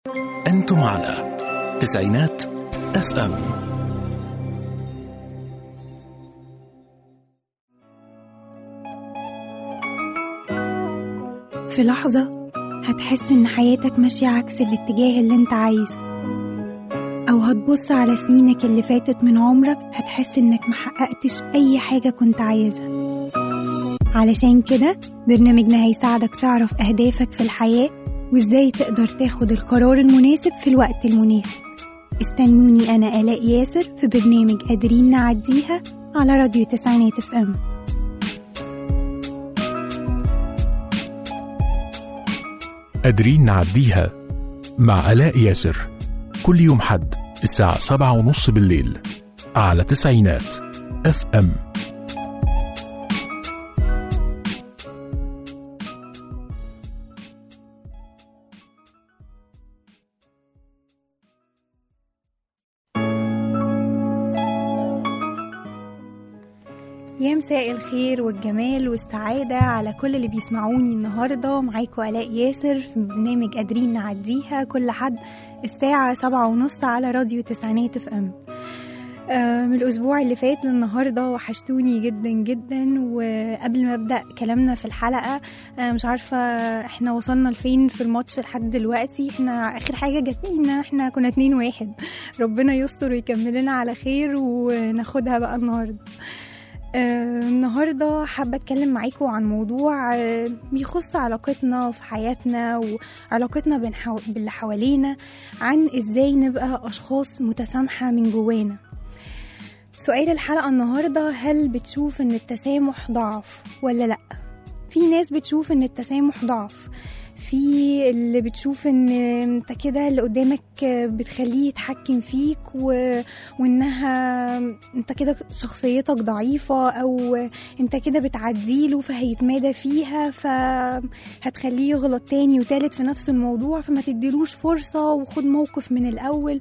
أنتم على تسعينات اف ام في لحظة هتحس إن حياتك ماشية عكس الاتجاه اللي انت عايزه أو هتبص على سنينك اللي فاتت من عمرك هتحس إنك محققتش أي حاجة كنت عايزها علشان كده برنامجنا هيساعدك تعرف أهدافك في الحياة وإزاي تقدر تاخد القرار المناسب في الوقت المناسب استنوني أنا آلاء ياسر في برنامج قادرين نعديها على راديو تسعينات اف ام قادرين نعديها مع آلاء ياسر كل يوم حد الساعة سبعة ونص بالليل على تسعينات اف ام يا مساء الخير والجمال والسعادة على كل اللي بيسمعوني النهاردة معاكم آلاء ياسر في برنامج قادرين نعديها كل حد الساعة سبعة ونص على راديو تسعينات اف ام آه، من الأسبوع اللي فات للنهاردة وحشتوني جدا جدا وقبل ما أبدأ كلامنا في الحلقة آه، مش عارفة احنا وصلنا لفين في الماتش لحد دلوقتي احنا آخر حاجة جاتني ان احنا كنا اتنين واحد ربنا يستر ويكمل لنا على خير وناخدها بقى النهاردة آه، النهاردة حابة أتكلم معاكم عن موضوع آه، بيخص علاقتنا في حياتنا وعلاقتنا بين حو... باللي حوالينا عن إزاي نبقى أشخاص متسامحة من جوانا سؤال الحلقة النهاردة هل بتشوف إن التسامح ضعف ولا لأ؟ في ناس بتشوف إن التسامح ضعف في اللي بتشوف ان انت كده اللي قدامك بتخليه يتحكم فيك و... وانها انت كده شخصيتك ضعيفة او انت كده بتعديله فهيتمادى فيها فهتخليه يغلط تاني وتالت في نفس الموضوع فما تديلوش فرصة وخد موقف من الاول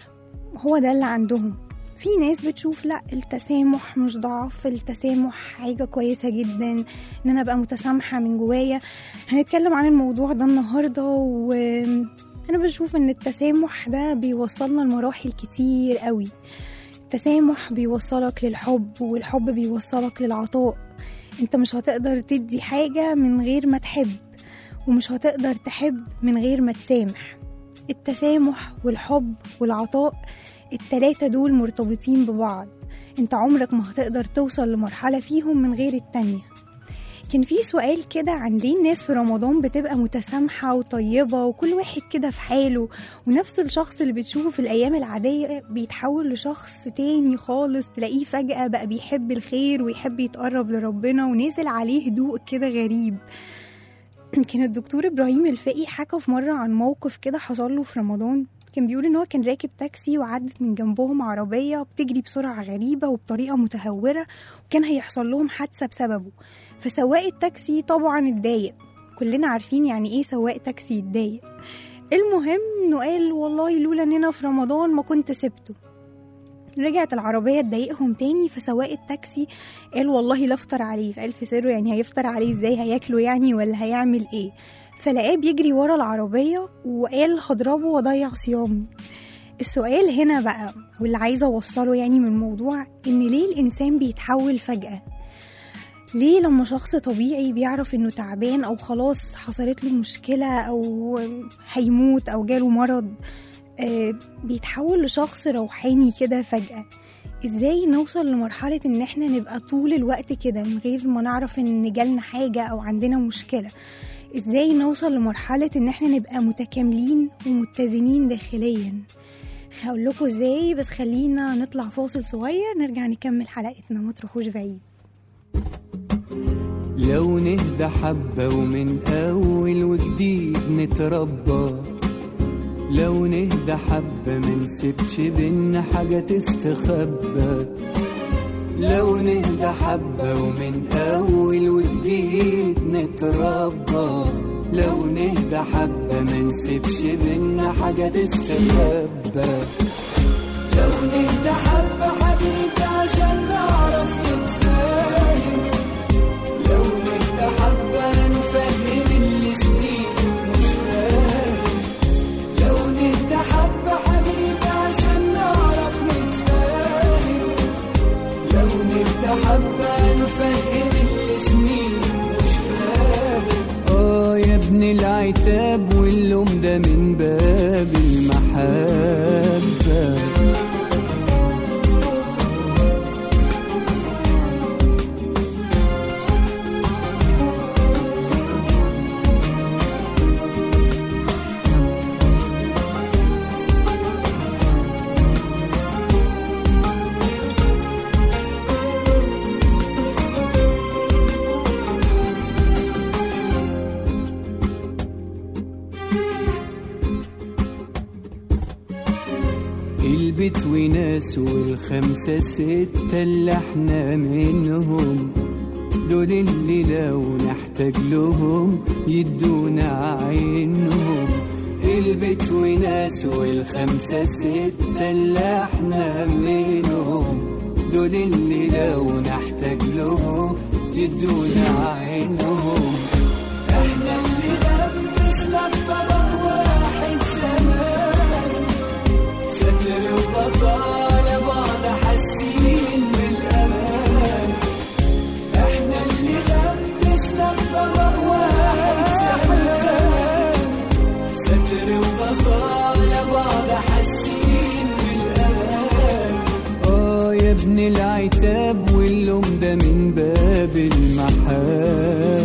هو ده اللي عندهم في ناس بتشوف لا التسامح مش ضعف التسامح حاجة كويسة جدا ان انا ابقى متسامحة من جوايا هنتكلم عن الموضوع ده النهاردة وانا بشوف ان التسامح ده بيوصلنا لمراحل كتير قوي التسامح بيوصلك للحب والحب بيوصلك للعطاء انت مش هتقدر تدي حاجة من غير ما تحب ومش هتقدر تحب من غير ما تسامح التسامح والحب والعطاء التلاتة دول مرتبطين ببعض انت عمرك ما هتقدر توصل لمرحلة فيهم من غير التانية كان في سؤال كده عن ليه الناس في رمضان بتبقى متسامحة وطيبة وكل واحد كده في حاله ونفس الشخص اللي بتشوفه في الأيام العادية بيتحول لشخص تاني خالص تلاقيه فجأة بقى بيحب الخير ويحب يتقرب لربنا ونازل عليه هدوء كده غريب كان الدكتور إبراهيم الفقي حكى في مرة عن موقف كده حصل له في رمضان كان بيقول ان هو كان راكب تاكسي وعدت من جنبهم عربية بتجري بسرعة غريبة وبطريقة متهورة وكان هيحصل لهم حادثة بسببه فسواق التاكسي طبعا اتضايق كلنا عارفين يعني ايه سواق تاكسي يتضايق المهم انه قال والله لولا اننا في رمضان ما كنت سبته رجعت العربية تضايقهم تاني فسواق التاكسي قال والله لا افطر عليه فقال في سره يعني هيفطر عليه ازاي هياكله يعني ولا هيعمل ايه فلقاه بيجري ورا العربية وقال هضربه واضيع صيامي السؤال هنا بقى واللي عايزة أوصله يعني من الموضوع إن ليه الإنسان بيتحول فجأة ليه لما شخص طبيعي بيعرف إنه تعبان أو خلاص حصلت له مشكلة أو هيموت أو جاله مرض آه، بيتحول لشخص روحاني كده فجأة ازاي نوصل لمرحلة ان احنا نبقى طول الوقت كده من غير ما نعرف ان جالنا حاجة او عندنا مشكلة ازاي نوصل لمرحلة ان احنا نبقى متكاملين ومتزنين داخليا هقول لكم ازاي بس خلينا نطلع فاصل صغير نرجع نكمل حلقتنا ما تروحوش بعيد لو نهدى حبة ومن أول وجديد نتربى لو نهدى حبة منسيبش بينا حاجة تستخبى لو نهدى حبة ومن أول وجديد نتربى لو نهدى حبة منسيبش بينا حاجة تستخبى لو نهدى حبة حبيبي عشان نعرف نتفاهم لو نهدى حبة نفهم اللي سنين مش فاهم لو العتاب واللوم ده من باب المحبة البيت وناس والخمسة ستة اللي احنا منهم دول اللي لو نحتاج لهم يدونا عينهم البيت وناس والخمسة ستة اللي احنا منهم دول اللي لو نحتاج لهم يدونا عينهم احنا اللي لبسنا الطبق واحد زمان ستر وبطالة بعض حاسين بالأمان احنا اللي لبسنا الطبق واحد زمان ستر وبطالة بعض حاسين بالأمان اه يا ابن العتاب واللوم ده من باب المحبة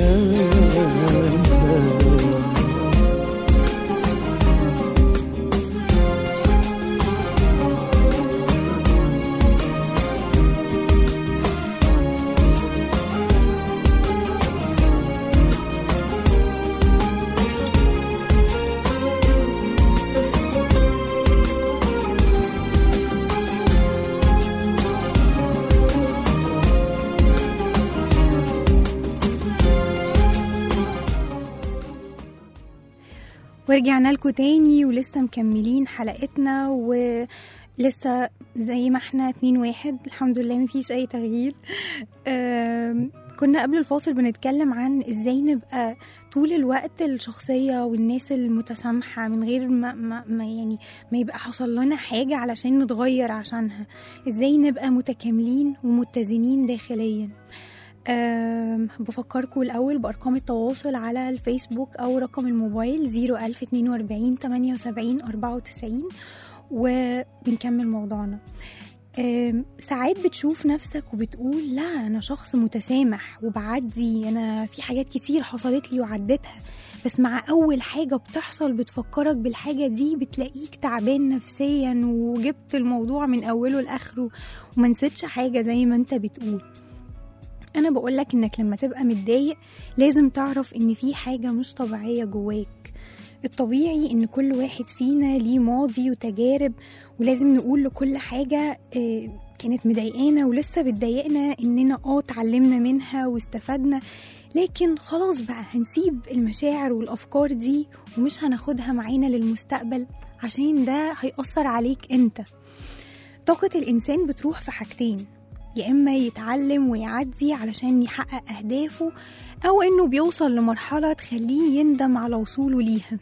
ورجعنا لكم تاني ولسه مكملين حلقتنا ولسه زي ما احنا اتنين واحد الحمد لله مفيش اي تغيير آم، كنا قبل الفاصل بنتكلم عن ازاي نبقى طول الوقت الشخصية والناس المتسامحة من غير ما, ما, ما يعني ما يبقى حصل لنا حاجة علشان نتغير عشانها ازاي نبقى متكاملين ومتزنين داخليا أم بفكركم الأول بأرقام التواصل على الفيسبوك أو رقم الموبايل 01042 78 94 وبنكمل موضوعنا أم، ساعات بتشوف نفسك وبتقول لا أنا شخص متسامح وبعدي أنا في حاجات كتير حصلت لي وعدتها بس مع أول حاجة بتحصل بتفكرك بالحاجة دي بتلاقيك تعبان نفسيا وجبت الموضوع من أوله لآخره وما نسيتش حاجة زي ما انت بتقول انا بقولك انك لما تبقى متضايق لازم تعرف ان في حاجة مش طبيعية جواك الطبيعي ان كل واحد فينا ليه ماضي وتجارب ولازم نقول لكل حاجة آه، كانت مضايقانا ولسه بتضايقنا اننا اه اتعلمنا منها واستفدنا لكن خلاص بقى هنسيب المشاعر والافكار دي ومش هناخدها معانا للمستقبل عشان ده هيأثر عليك انت طاقة الإنسان بتروح في حاجتين يا إما يتعلم ويعدي علشان يحقق أهدافه أو إنه بيوصل لمرحلة تخليه يندم على وصوله ليها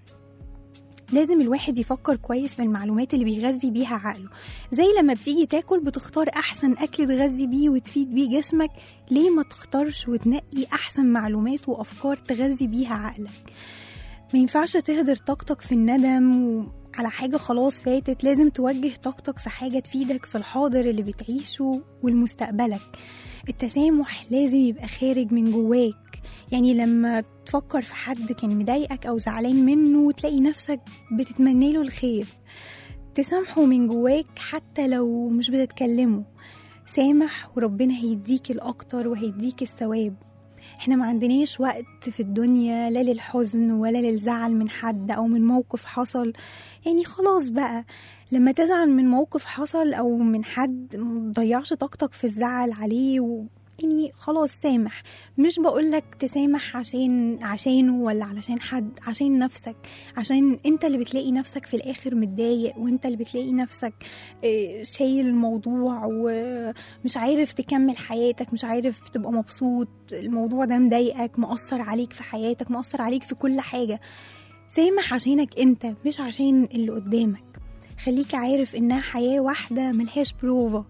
لازم الواحد يفكر كويس في المعلومات اللي بيغذي بيها عقله زي لما بتيجي تاكل بتختار أحسن أكل تغذي بيه وتفيد بيه جسمك ليه ما تختارش وتنقي أحسن معلومات وأفكار تغذي بيها عقلك ما ينفعش تهدر طاقتك في الندم و... على حاجة خلاص فاتت لازم توجه طاقتك في حاجة تفيدك في الحاضر اللي بتعيشه والمستقبلك التسامح لازم يبقى خارج من جواك يعني لما تفكر في حد كان مضايقك أو زعلان منه تلاقي نفسك بتتمنى له الخير تسامحه من جواك حتى لو مش بتتكلمه سامح وربنا هيديك الأكتر وهيديك الثواب احنا ما عندناش وقت في الدنيا لا للحزن ولا للزعل من حد او من موقف حصل يعني خلاص بقى لما تزعل من موقف حصل او من حد متضيعش طاقتك في الزعل عليه و... يعني خلاص سامح مش بقولك تسامح عشان عشانه ولا علشان حد عشان نفسك عشان انت اللي بتلاقي نفسك في الاخر متضايق وانت اللي بتلاقي نفسك اه، شايل الموضوع ومش عارف تكمل حياتك مش عارف تبقى مبسوط الموضوع ده مضايقك مؤثر عليك في حياتك مؤثر عليك في كل حاجة سامح عشانك انت مش عشان اللي قدامك خليك عارف انها حياة واحدة ملهاش بروفا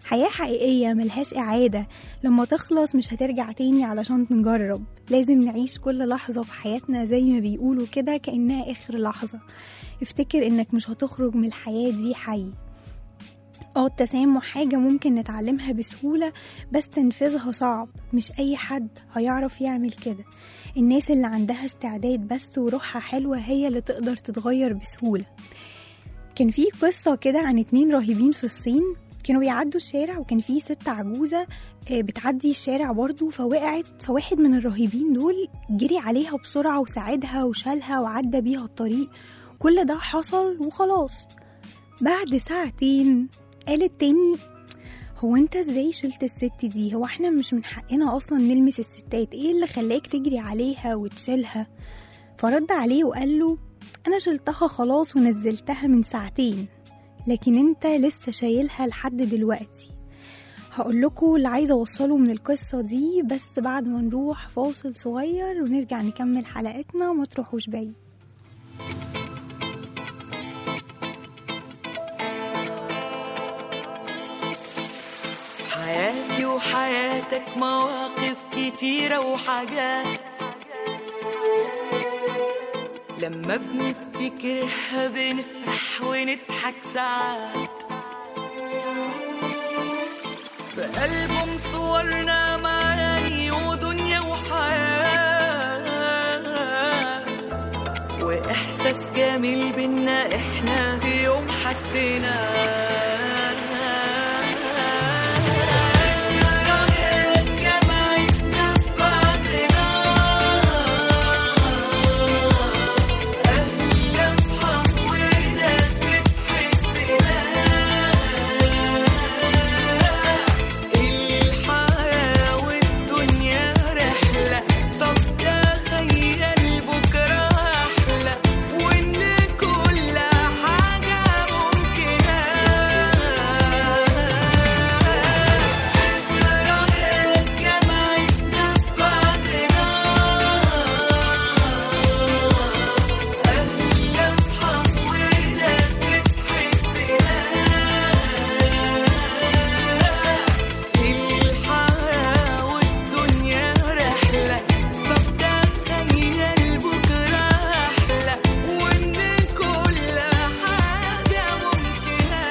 حياة حقيقية ملهاش إعادة لما تخلص مش هترجع تاني علشان نجرب لازم نعيش كل لحظة في حياتنا زي ما بيقولوا كده كأنها آخر لحظة افتكر إنك مش هتخرج من الحياة دي حي اه التسامح حاجة ممكن نتعلمها بسهولة بس تنفيذها صعب مش أي حد هيعرف يعمل كده الناس اللي عندها استعداد بس وروحها حلوة هي اللي تقدر تتغير بسهولة كان في قصة كده عن اتنين راهبين في الصين كانوا بيعدوا الشارع وكان في ست عجوزة آه، بتعدي الشارع برضو فوقعت فواحد من الراهبين دول جري عليها بسرعة وساعدها وشالها وعدى بيها الطريق كل ده حصل وخلاص بعد ساعتين قالت تاني هو انت ازاي شلت الست دي هو احنا مش من حقنا اصلا نلمس الستات ايه اللي خلاك تجري عليها وتشيلها فرد عليه وقال له انا شلتها خلاص ونزلتها من ساعتين لكن انت لسه شايلها لحد دلوقتي هقول لكم اللي عايزه اوصله من القصه دي بس بعد ما نروح فاصل صغير ونرجع نكمل حلقتنا ما تروحوش بعيد حياتي وحياتك مواقف كتيرة وحاجات لما بنفتكرها بنفرح ونضحك ساعات في ألبوم صورنا معاني ودنيا وحياة وإحساس جميل بينا إحنا في يوم الحياة والدنيا رحلة طب تخيل بكرة أحلى وإن كل حاجة ممكنة رحلة جمعتنا بعدنا أهلا أصحاب وناس بتحبنا الحياة والدنيا رحلة طب تخيل بكرة أحلى وإن كل حاجة ممكنة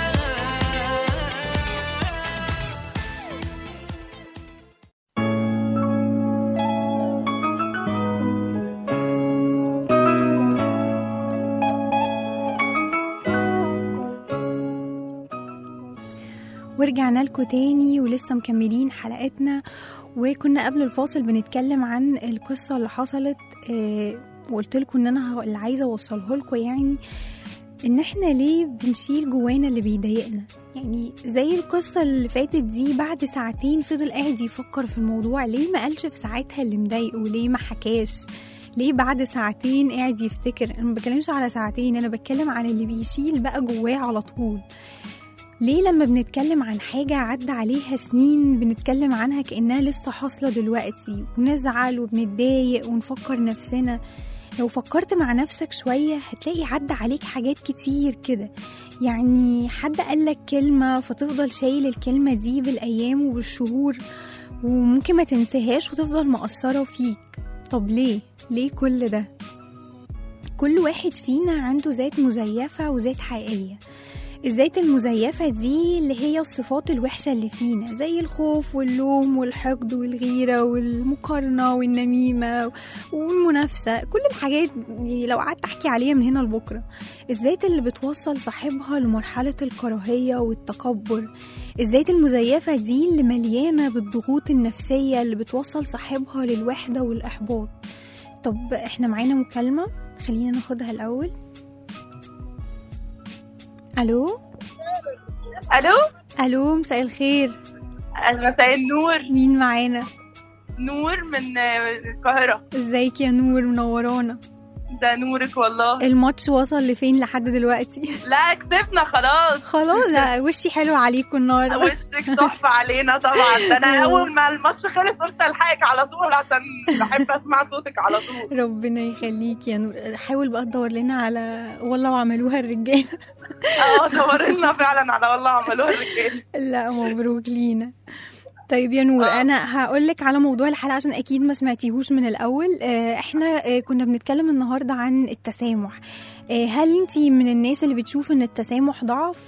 ورجعنا لكم تاني ولسه مكملين حلقتنا وكنا قبل الفاصل بنتكلم عن القصة اللي حصلت آه وقلت لكم ان انا ه- اللي عايزة اوصله لكم يعني ان احنا ليه بنشيل جوانا اللي بيضايقنا يعني زي القصة اللي فاتت دي بعد ساعتين فضل قاعد يفكر في الموضوع ليه ما قالش في ساعتها اللي مضايقه ليه ما حكاش ليه بعد ساعتين قاعد يفتكر انا ما بتكلمش على ساعتين انا بتكلم عن اللي بيشيل بقى جواه على طول ليه لما بنتكلم عن حاجة عدى عليها سنين بنتكلم عنها كأنها لسه حاصلة دلوقتي ونزعل وبنتضايق ونفكر نفسنا لو فكرت مع نفسك شوية هتلاقي عدى عليك حاجات كتير كده يعني حد قالك كلمة فتفضل شايل الكلمة دي بالأيام وبالشهور وممكن ما تنساهاش وتفضل مأثرة فيك طب ليه؟ ليه كل ده؟ كل واحد فينا عنده ذات مزيفة وذات حقيقية الذات المزيفة دي اللي هي الصفات الوحشة اللي فينا زي الخوف واللوم والحقد والغيرة والمقارنة والنميمة والمنافسة كل الحاجات يعني لو قعدت أحكي عليها من هنا لبكرة الذات اللي بتوصل صاحبها لمرحلة الكراهية والتكبر الذات المزيفة دي اللي مليانة بالضغوط النفسية اللي بتوصل صاحبها للوحدة والإحباط طب احنا معانا مكالمة خلينا ناخدها الأول ألو الو ألو مساء الخير مساء النور مين معانا نور من آه، القاهرة ازيك يا نور منورانا ده نورك والله الماتش وصل لفين لحد دلوقتي لا كسبنا خلاص خلاص لا، وشي حلو عليكم النهارده وشك تحفة علينا طبعا ده انا أيوة. اول ما الماتش خلص قلت الحقك على طول عشان بحب اسمع صوتك على طول ربنا يخليك يا نور حاول بقى تدور لنا على والله وعملوها الرجاله اه دور لنا فعلا على والله عملوها الرجاله لا مبروك لينا طيب يا نور آه. انا هقول لك على موضوع الحلقه عشان اكيد ما سمعتيهوش من الاول آه، احنا آه، كنا بنتكلم النهارده عن التسامح آه، هل انت من الناس اللي بتشوف ان التسامح ضعف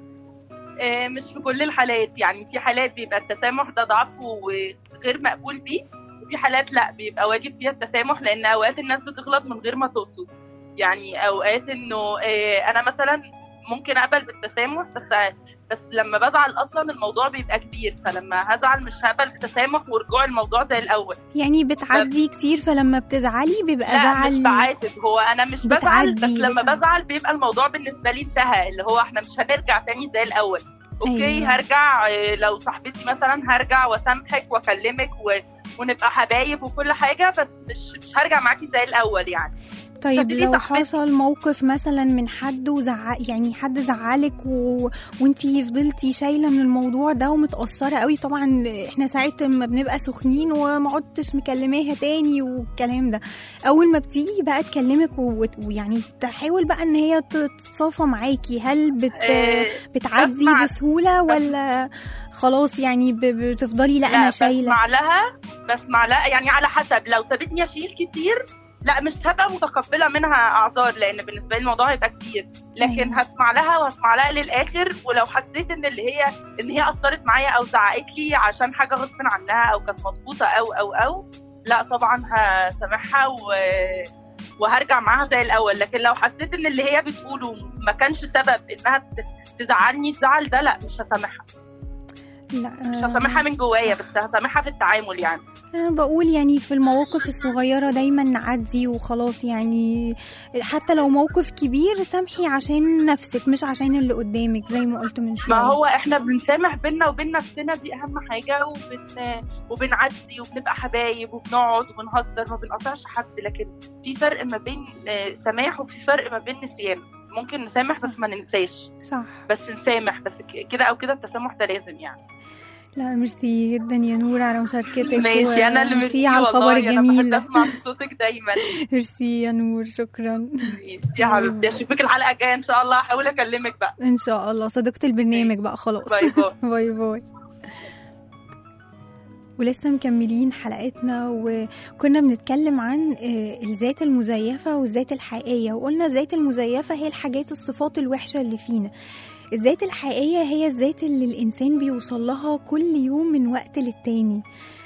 آه، مش في كل الحالات يعني في حالات بيبقى التسامح ده ضعف وغير مقبول بيه وفي حالات لا بيبقى واجب فيها التسامح لان اوقات الناس بتغلط من غير ما تقصد يعني اوقات انه آه، انا مثلا ممكن اقبل بالتسامح بس بس لما بزعل اصلا الموضوع بيبقى كبير فلما هزعل مش هقبل بالتسامح ورجوع الموضوع زي الاول يعني بتعدي كتير فلما بتزعلي بيبقى لا زعل مش بعاتب هو انا مش بزعل بتعدي- بس لما بتعدي. بزعل بيبقى الموضوع بالنسبه لي انتهى اللي هو احنا مش هنرجع تاني زي الاول اوكي أيوة. هرجع آه، لو صاحبتي مثلا هرجع واسامحك واكلمك و... ونبقى حبايب وكل حاجه بس مش مش هرجع معاكي زي الاول يعني طيب هتيجي لو صاحبتي. حصل موقف مثلا من حد وزعق يعني حد زعلك و... وانتي فضلتي شايله من الموضوع ده ومتاثره قوي طبعا احنا ساعات ما بنبقى سخنين وما عدتش مكلماها تاني والكلام ده اول ما بتيجي بقى تكلمك و- ويعني تحاول بقى ان هي تتصافى معاكي هل بت... آه، بتعدي بسمع- بسهوله ولا خلاص يعني ب... بتفضلي لا انا شايله بسمع لها بسمع لها يعني على حسب لو سابتني اشيل كتير لا مش هبقى متقبله منها اعذار لان بالنسبه لي الموضوع هيبقى كتير لكن أيوة. هسمع لها وهسمع لها للاخر ولو حسيت ان اللي هي ان هي اثرت معايا او زعقت لي عشان حاجه غصب عنها او كانت مضغوطه او او او لا طبعا هسامحها و وهرجع معاها زي الاول لكن لو حسيت ان اللي هي بتقوله ما كانش سبب انها ت- تزعلني الزعل ده لا مش هسامحها لا مش هسامحها من جوايا بس هسامحها في التعامل يعني أنا بقول يعني في المواقف الصغيرة دايما نعدي وخلاص يعني حتى لو موقف كبير سامحي عشان نفسك مش عشان اللي قدامك زي ما قلت من شوية ما هو احنا بنسامح بينا وبين نفسنا دي اهم حاجه وبن وبنعدي وبنبقى حبايب وبنقعد وبنهزر ما بنقطعش حد لكن في فرق ما بين آه، سماح وفي فرق ما بين نسيان ممكن نسامح بس ما ننساش صح بس نسامح بس ك- كده او كده التسامح ده لازم يعني لا ميرسي جدا يا نور على مشاركتك ماشي انا اللي وميرسي ميرسي على والله الخبر انا بحب الجميل اسمع صوتك دايما ميرسي يا نور شكرا ماشي يا حبيبتي اشوفك الحلقه الجايه ان شاء الله هحاول اكلمك بقى ان شاء الله صديقة البرنامج ماشي. بقى خلاص باي باي باي باي ولسه مكملين حلقتنا وكنا بنتكلم عن آه، الذات المزيفة والذات الحقيقية وقلنا الذات المزيفة هي الحاجات الصفات الوحشة اللي فينا الذات الحقيقية هي الذات اللي الإنسان بيوصل لها كل يوم من وقت للتاني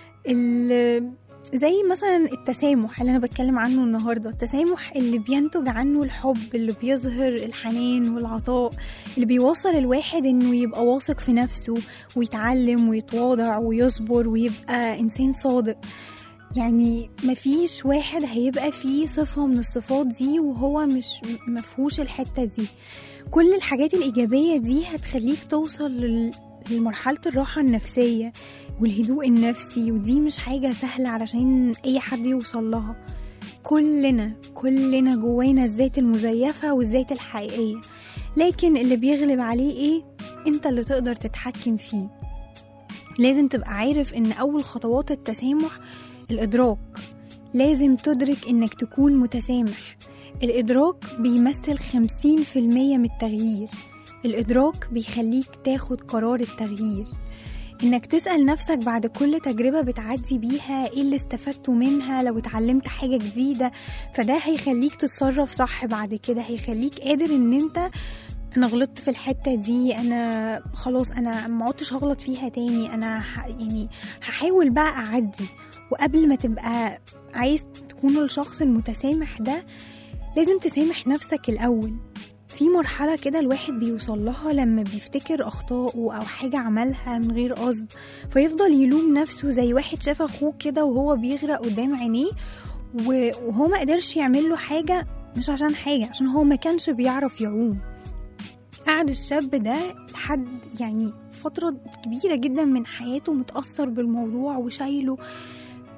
ال- زي مثلا التسامح اللي أنا بتكلم عنه النهاردة التسامح اللي بينتج عنه الحب اللي بيظهر الحنان والعطاء اللي بيوصل الواحد إنه يبقى واثق في نفسه ويتعلم ويتواضع ويصبر ويبقى إنسان صادق يعني مفيش واحد هيبقى فيه صفة من الصفات دي وهو مش مفهوش الحتة دي كل الحاجات الإيجابية دي هتخليك توصل لل- لمرحلة الراحة النفسية والهدوء النفسي ودي مش حاجة سهلة علشان أي حد يوصل لها كلنا كلنا جوانا الذات المزيفة والذات الحقيقية لكن اللي بيغلب عليه ايه انت اللي تقدر تتحكم فيه لازم تبقى عارف ان اول خطوات التسامح الادراك لازم تدرك انك تكون متسامح الادراك بيمثل 50% من التغيير الادراك بيخليك تاخد قرار التغيير انك تسأل نفسك بعد كل تجربة بتعدي بيها ايه اللي استفدته منها لو اتعلمت حاجة جديدة فده هيخليك تتصرف صح بعد كده هيخليك قادر ان انت انا غلطت في الحته دي انا خلاص انا ما عدتش هغلط فيها تاني انا ح... يعني هحاول بقى اعدي وقبل ما تبقى عايز تكون الشخص المتسامح ده لازم تسامح نفسك الاول في مرحلة كده الواحد بيوصل لها لما بيفتكر أخطائه أو حاجة عملها من غير قصد فيفضل يلوم نفسه زي واحد شاف أخوه كده وهو بيغرق قدام عينيه و- وهو ما قدرش يعمل له حاجة مش عشان حاجة عشان هو ما كانش بيعرف يعوم قعد الشاب ده لحد يعني فترة كبيرة جدا من حياته متأثر بالموضوع وشايله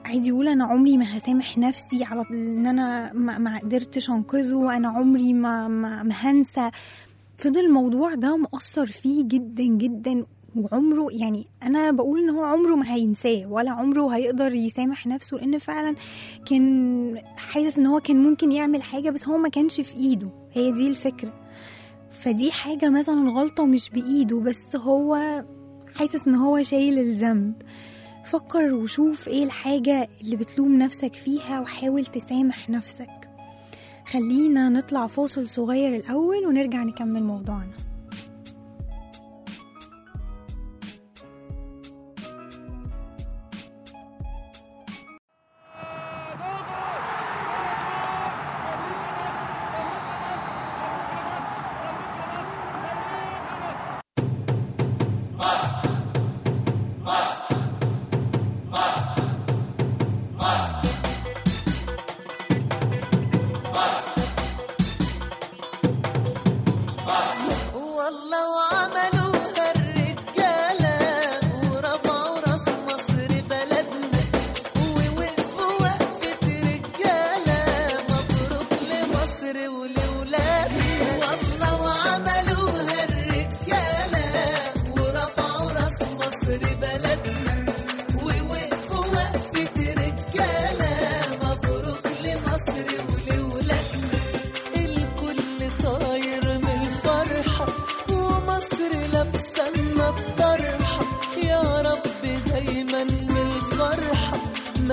عادي يقول انا عمري ما هسامح نفسي على ان انا ما, ما قدرتش انقذه انا عمري ما, ما, ما هنسى فضل الموضوع ده مؤثر فيه جدا جدا وعمره يعني انا بقول ان هو عمره ما هينساه ولا عمره هيقدر يسامح نفسه لان فعلا كان حاسس ان هو كان ممكن يعمل حاجه بس هو ما كانش في ايده هي دي الفكره فدي حاجه مثلا غلطه مش بايده بس هو حاسس ان هو شايل الذنب فكر وشوف ايه الحاجه اللي بتلوم نفسك فيها وحاول تسامح نفسك خلينا نطلع فاصل صغير الاول ونرجع نكمل موضوعنا والله وعملوها الرجالة ورفعوا راس مصر بلدنا ووقفوا وقفة رجالة مبروك لمصر ولولادنا والله وعملوها الرجالة ورفعوا راس مصر بلدنا ووقفوا وقفة رجالة مبروك لمصر ولولادنا الكل طاير من الفرحة ومصر لابسة لنا الطرحة يا رب دايما من الفرحة ما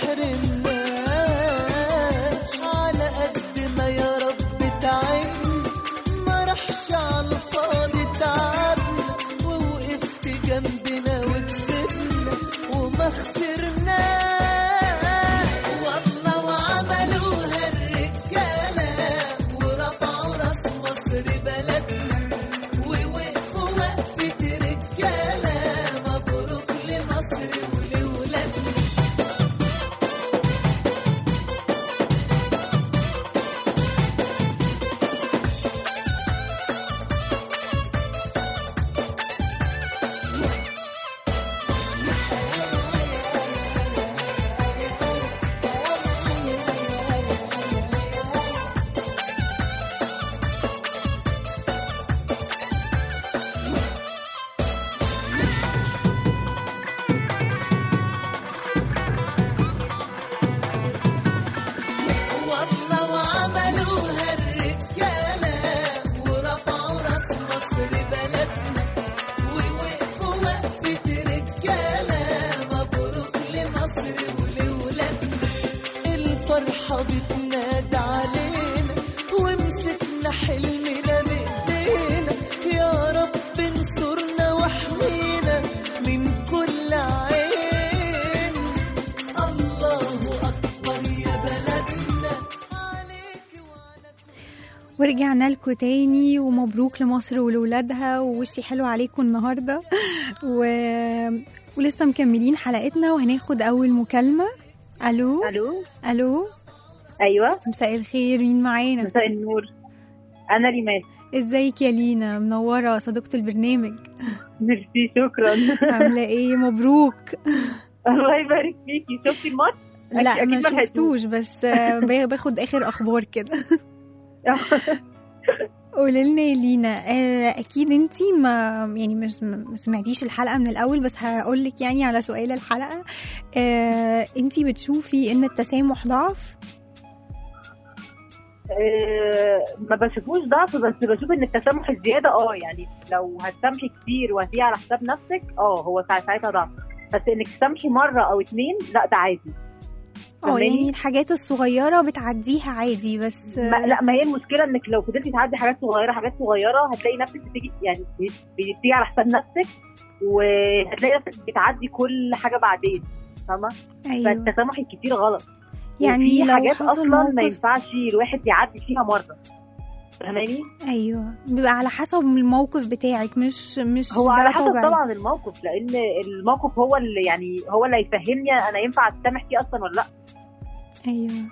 تحرمناش على قد ما يا رب تعبنا ما راحش على الفاضي تعبنا ووقفت جنبنا وكسبنا وما خسرناش والله وعملوها الرجالة ورفعوا راس مصر بلدنا ووقفوا وقفة رجالة مبروك لمصر ولولادنا والله وعملوها الرجالة ورفعوا راس مصر بلدنا ووقفوا وقفة رجالة مبروك لمصر ولولادنا الفرحة بتنادى علينا ومسكنا حلمنا بإيدينا يا رب انصرنا واحمينا من كل عين الله أكبر يا بلدنا عليك وعلى ورجعنا لكم تاني ومبروك لمصر ولولادها ووشي حلو عليكم النهارده و... ولسه مكملين حلقتنا وهناخد اول مكالمه الو الو الو ايوه مساء الخير مين معانا مساء النور انا ريمات ازيك يا لينا منوره صديقه البرنامج ميرسي شكرا عامله ايه مبروك الله يبارك فيكي شفتي الماتش لا أكيد ما ما لحقتوش. شفتوش بس آه، با- باخد اخر اخبار كده قولي لنا يا لينا آه، اكيد انتي ما يعني مش ما سمعتيش الحلقه من الاول بس هقول لك يعني على سؤال الحلقه آه، انتي بتشوفي ان التسامح ضعف آه، ما بشوفوش ضعف بس بشوف ان التسامح الزياده اه يعني لو هتسامحي كتير وهتيجي على حساب نفسك اه هو ساعة- ساعتها ضعف بس انك تسامحي مره او اتنين لا ده عادي اه فاهماني؟ يعني الحاجات الصغيره بتعديها عادي بس ما لا ما هي المشكله انك لو فضلتي تعدي حاجات صغيره حاجات صغيره هتلاقي نفسك بتيجي يعني بتيجي على حساب نفسك وهتلاقي نفسك بتعدي كل حاجه بعدين فاهمه ايوه فالتسامح الكتير غلط يعني وفي لو حاجات حصل اصلا ما موقف ينفعش الواحد يعدي فيها مره فاهماني ايوه بيبقى على حسب الموقف بتاعك مش مش هو ده على حسب طبعي. طبعا الموقف لان الموقف هو اللي يعني هو اللي يفهمني انا ينفع استمح فيه اصلا ولا لا ايوه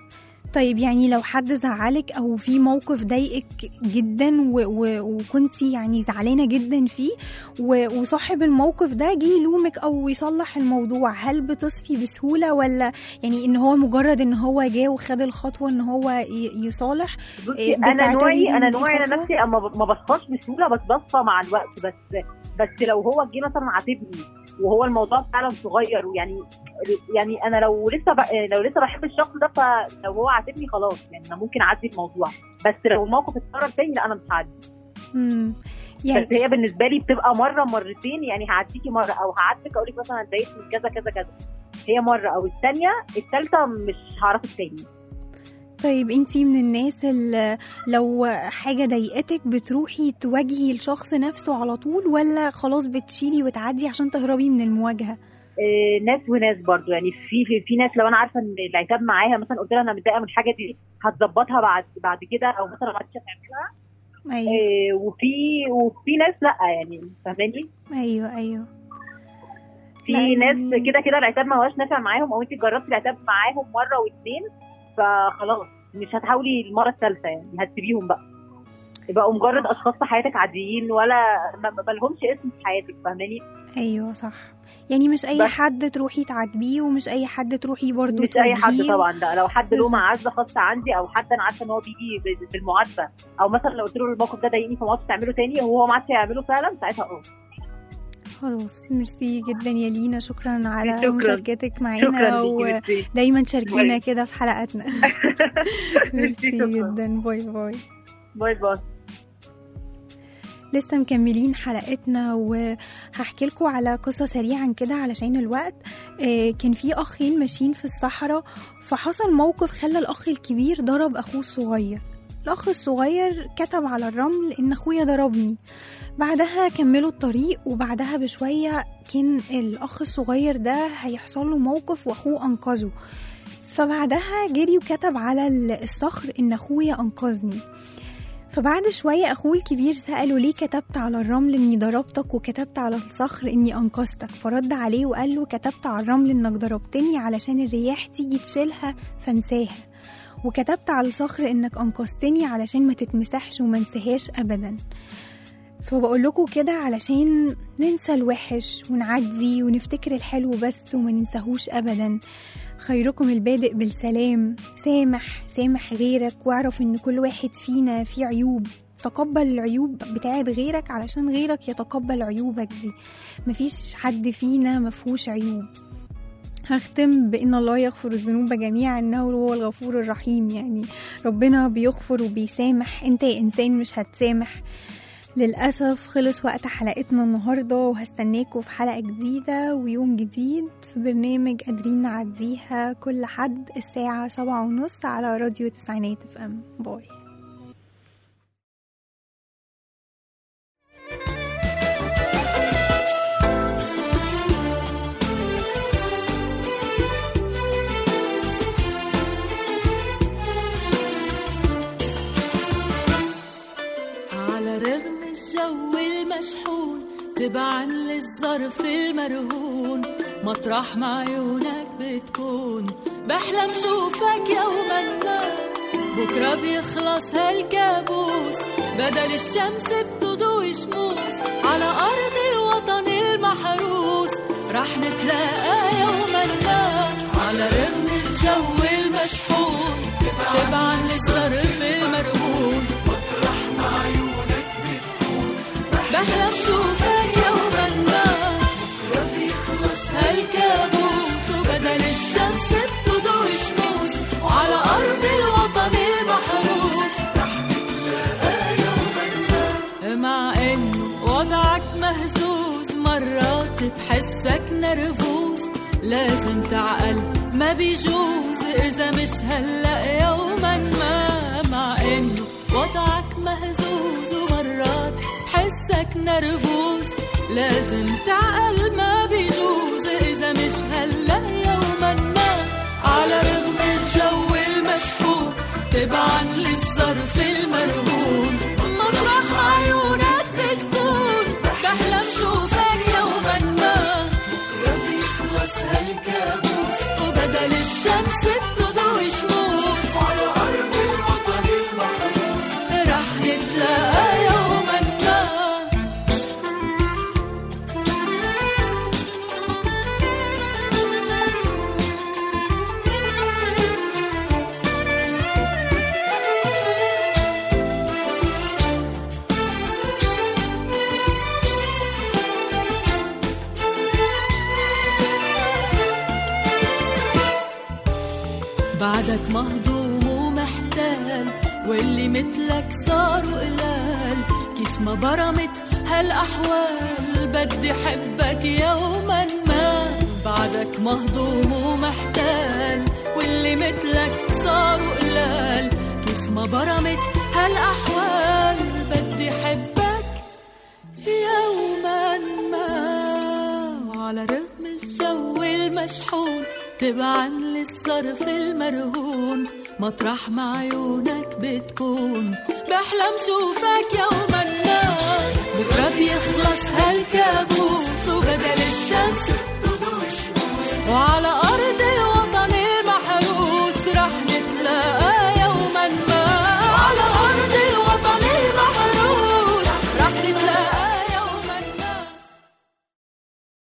طيب يعني لو حد زعلك او في موقف ضايقك جدا و- و- وكنتي يعني زعلانه جدا فيه و- وصاحب الموقف ده جه يلومك او يصلح الموضوع هل بتصفي بسهوله ولا يعني ان هو مجرد ان هو جه وخد الخطوه ان هو ي- يصالح بصي إيه، انا بتعتبري نوعي إن انا دي نوعي انا خطوة؟ نفسي اما ب- ما بصفاش بسهوله بس بصفى مع الوقت بس بس لو هو جه مثلا عاتبني وهو الموضوع فعلا صغير ويعني يعني انا لو لسه ب... لو لسه بحب الشخص ده فلو هو عاتبني خلاص يعني انا ممكن اعدي الموضوع بس لو الموقف اتكرر تاني لا انا مش هعدي مم. يعني بس هي بالنسبه لي بتبقى مره مرتين يعني هعديكي مره او هعاتبك اقول لك مثلا أنا اتضايقت من كذا كذا كذا هي مره او الثانيه الثالثه مش هعرفك تاني طيب انتي من الناس اللي لو حاجة ضايقتك بتروحي تواجهي الشخص نفسه على طول ولا خلاص بتشيلي وتعدي عشان تهربي من المواجهة آه، ناس وناس برضو يعني في في, في ناس لو انا عارفه ان العتاب معاها مثلا قلت لها انا متضايقه من الحاجه دي هتظبطها بعد بعد كده او مثلا ما عادش هتعملها ايوه آه، وفي وفي ناس لا يعني فاهماني ايوه ايوه في لا ناس يعني- كده كده العتاب ما هوش نافع معاهم او انت جربتي العتاب معاهم مره واثنين فخلاص مش هتحاولي المره الثالثه يعني هتسيبيهم بقى يبقوا مجرد صح. اشخاص في حياتك عاديين ولا ما ما لهمش اسم في حياتك فاهماني ايوه صح يعني مش اي بس- حد تروحي تعاتبيه ومش اي حد تروحي برضو مش اي حد تواجهيه. طبعا لا لو حد له بالظبط. معزه خاصه عندي او حد انا عارفه ان هو بيجي ب- بالمعاتبه او مثلا لو قلت له الموقف ده ضايقني فما عادش تعمله تاني وهو ما عادش يعمله فعلا ساعتها اه خلاص ميرسي جدا يا لينا شكرا على شكراً. مشاركتك معانا شكرا ليكي ميرسي. ودايما تشاركينا باي. كده في حلقاتنا ميرسي ميرسي شكرا جدا باي باي باي باي لسه مكملين حلقتنا وهحكي لكم على قصة سريعا كده علشان الوقت آه، كان في أخين ماشيين في الصحراء فحصل موقف خلى الأخ الكبير ضرب أخوه الصغير الأخ الصغير كتب على الرمل إن أخويا ضربني بعدها كملوا الطريق وبعدها بشوية كان الأخ الصغير ده هيحصل له موقف وأخوه أنقذه فبعدها جري وكتب على الصخر إن أخويا أنقذني فبعد شوية أخوه الكبير سأله ليه كتبت على الرمل إني ضربتك وكتبت على الصخر إني أنقذتك فرد عليه وقال له كتبت على الرمل إنك ضربتني علشان الرياح تيجي تشيلها فانساها وكتبت على الصخر إنك أنقذتني علشان ما تتمسحش وما انساهاش أبدا فبقول لكم كده علشان ننسى الوحش ونعدي ونفتكر الحلو بس وما ننساهوش أبدا خيركم البادئ بالسلام سامح سامح غيرك واعرف ان كل واحد فينا فيه عيوب تقبل العيوب بتاعت غيرك علشان غيرك يتقبل عيوبك دي مفيش حد فينا مفهوش عيوب هختم بإن الله يغفر الذنوب جميعا إنه هو الغفور الرحيم يعني ربنا بيغفر وبيسامح انت يا إنسان مش هتسامح للأسف خلص وقت حلقتنا النهاردة وهستناكم في حلقة جديدة ويوم جديد في برنامج قادرين نعديها كل حد الساعة سبعة ونص على راديو تسعينات اف ام باي على رغم الجو المشحون تبعا للظرف المرهون مطرح ما عيونك بتكون بحلم شوفك يوما ما بكرة بيخلص هالكابوس بدل الشمس بتضوي شموس على أرض الوطن المحروس رح نتلاقى يوما ما على رغم الجو المشحون تبعا للظرف المرهون بحلم شوفك يوما ما بكرة بيخلص هالكابوس وبدل الشمس بتضوي شموس وعلى أرض الوطن المحروس مع إنه وضعك مهزوز مرات بحسك نرفوز لازم تعقل ما بيجوز إذا مش هلأ يوما ما مع إنه وضعك مهزوز ومرات بحسك نرفوز لازم تعقل ما بيجوز إذا مش هلأ يوما ما على رغم الجو المشحون تبعا للظرف المرهون مطرح ما عيونك بتكون بحلم شوفك يوما ما بكرة بيخلص هالكابوس وبدل الشمس بتضوي شموس على بعدك مهضوم ومحتال واللي مثلك صاروا قلال كيف ما برمت هالأحوال بدي حبك يوما ما بعدك مهضوم ومحتال واللي مثلك صاروا قلال كيف ما برمت هالأحوال بدي حبك يوما ما وعلى رغم الجو المشحون تبعا للصرف المرهون مطرح ما عيونك بتكون بحلم شوفك يوما ما بكرة بيخلص هالكابوس وبدل الشمس وعلى